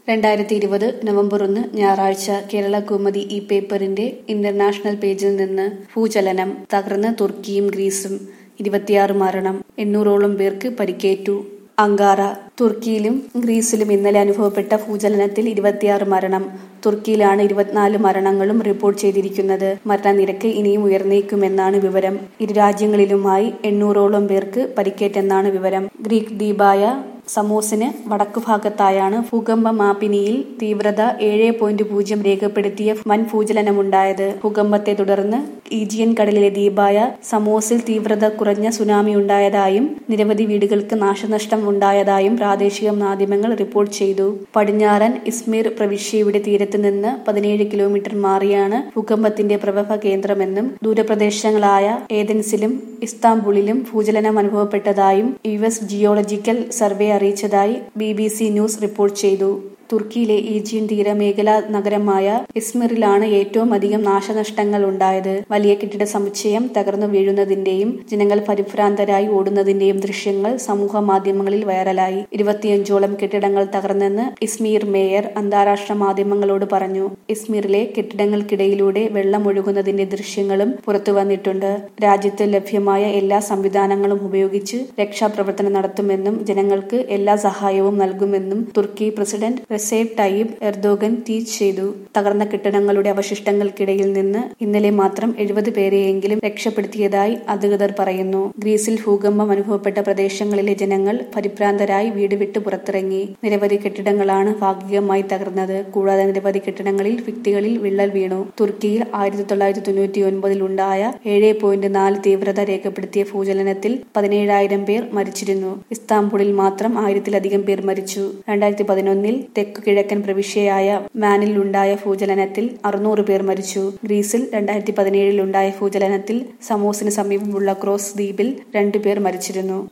രണ്ടായിരത്തി ഇരുപത് നവംബർ ഒന്ന് ഞായറാഴ്ച കേരള കൗമുദി ഈ പേപ്പറിന്റെ ഇന്റർനാഷണൽ പേജിൽ നിന്ന് ഭൂചലനം തകർന്ന് തുർക്കിയും ഗ്രീസും ഇരുപത്തിയാറ് മരണം എണ്ണൂറോളം പേർക്ക് പരിക്കേറ്റു അങ്കാറ തുർക്കിയിലും ഗ്രീസിലും ഇന്നലെ അനുഭവപ്പെട്ട ഭൂചലനത്തിൽ ഇരുപത്തിയാറ് മരണം തുർക്കിയിലാണ് ഇരുപത്തിനാല് മരണങ്ങളും റിപ്പോർട്ട് ചെയ്തിരിക്കുന്നത് മരണനിരക്ക് ഇനിയും ഉയർന്നേക്കുമെന്നാണ് വിവരം ഇരു രാജ്യങ്ങളിലുമായി എണ്ണൂറോളം പേർക്ക് പരിക്കേറ്റെന്നാണ് വിവരം ഗ്രീക്ക് ദ്വീപായ സമോസിന് വടക്കുഭാഗത്തായാണ് ഭൂകമ്പ മാപിനിയിൽ തീവ്രത ഏഴ് പോയിന്റ് പൂജ്യം രേഖപ്പെടുത്തിയ വൻ ഭൂചലനമുണ്ടായത് ഭൂകമ്പത്തെ തുടർന്ന് ഈജിയൻ കടലിലെ ദ്വീപായ സമോസിൽ തീവ്രത കുറഞ്ഞ സുനാമി ഉണ്ടായതായും നിരവധി വീടുകൾക്ക് നാശനഷ്ടം ഉണ്ടായതായും പ്രാദേശിക മാധ്യമങ്ങൾ റിപ്പോർട്ട് ചെയ്തു പടിഞ്ഞാറൻ ഇസ്മീർ പ്രവിശ്യയുടെ തീരത്ത് നിന്ന് പതിനേഴ് കിലോമീറ്റർ മാറിയാണ് ഭൂകമ്പത്തിന്റെ പ്രഭവ കേന്ദ്രമെന്നും ദൂരപ്രദേശങ്ങളായ ഏതൻസിലും ഇസ്താംബുളിലും ഭൂചലനം അനുഭവപ്പെട്ടതായും യു എസ് ജിയോളജിക്കൽ സർവേ അറിയിച്ചതായി B B C news report ചെയ്തു തുർക്കിയിലെ ഈജിയൻ തീരമേഖലാ നഗരമായ ഇസ്മിറിലാണ് ഏറ്റവും അധികം നാശനഷ്ടങ്ങൾ ഉണ്ടായത് വലിയ കെട്ടിട സമുച്ചയം തകർന്നു വീഴുന്നതിന്റെയും ജനങ്ങൾ പരിഭ്രാന്തരായി ഓടുന്നതിന്റെയും ദൃശ്യങ്ങൾ സമൂഹ മാധ്യമങ്ങളിൽ വൈറലായി ഇരുപത്തിയഞ്ചോളം കെട്ടിടങ്ങൾ തകർന്നെന്ന് ഇസ്മീർ മേയർ അന്താരാഷ്ട്ര മാധ്യമങ്ങളോട് പറഞ്ഞു ഇസ്മീറിലെ കെട്ടിടങ്ങൾക്കിടയിലൂടെ വെള്ളം ഒഴുകുന്നതിന്റെ ദൃശ്യങ്ങളും പുറത്തു വന്നിട്ടുണ്ട് രാജ്യത്ത് ലഭ്യമായ എല്ലാ സംവിധാനങ്ങളും ഉപയോഗിച്ച് രക്ഷാപ്രവർത്തനം നടത്തുമെന്നും ജനങ്ങൾക്ക് എല്ലാ സഹായവും നൽകുമെന്നും തുർക്കി president Recep Tayyip Erdogan tweet ചെയ്തു തകർന്ന കെട്ടിടങ്ങളുടെ അവശിഷ്ടങ്ങൾക്കിടയിൽ നിന്ന് ഇന്നലെ മാത്രം എഴുപത് പേരെയെങ്കിലും രക്ഷപ്പെടുത്തിയതായി അധികൃതർ പറയുന്നു ഗ്രീസിൽ ഭൂകമ്പം അനുഭവപ്പെട്ട പ്രദേശങ്ങളിലെ ജനങ്ങൾ പരിഭ്രാന്തരായി വീട് വിട്ട് പുറത്തിറങ്ങി നിരവധി കെട്ടിടങ്ങളാണ് ഭാഗികമായി തകർന്നത് കൂടാതെ നിരവധി കെട്ടിടങ്ങളിൽ ഭിത്തികളിൽ വിള്ളൽ വീണു തുർക്കിയിൽ ആയിരത്തി തൊള്ളായിരത്തി തൊണ്ണൂറ്റി ഒൻപതിൽ ഉണ്ടായ ഏഴ് പോയിന്റ് നാല് തീവ്രത രേഖപ്പെടുത്തിയ ഭൂചലനത്തിൽ പതിനേഴായിരം പേർ മരിച്ചിരുന്നു ഇസ്താംബുളിൽ മാത്രം ആയിരത്തിലധികം പേർ മരിച്ചു രണ്ടായിരത്തി പതിനൊന്നിൽ തെക്കു കിഴക്കൻ പ്രവിശ്യയായ മാനിലുണ്ടായ ഭൂചലനത്തിൽ അറുന്നൂറ് പേർ മരിച്ചു ഗ്രീസിൽ രണ്ടായിരത്തി പതിനേഴിൽ ഉണ്ടായ ഭൂചലനത്തിൽ സമോസിന് സമീപമുള്ള ക്രോസ് ദ്വീപിൽ രണ്ടുപേർ മരിച്ചിരുന്നു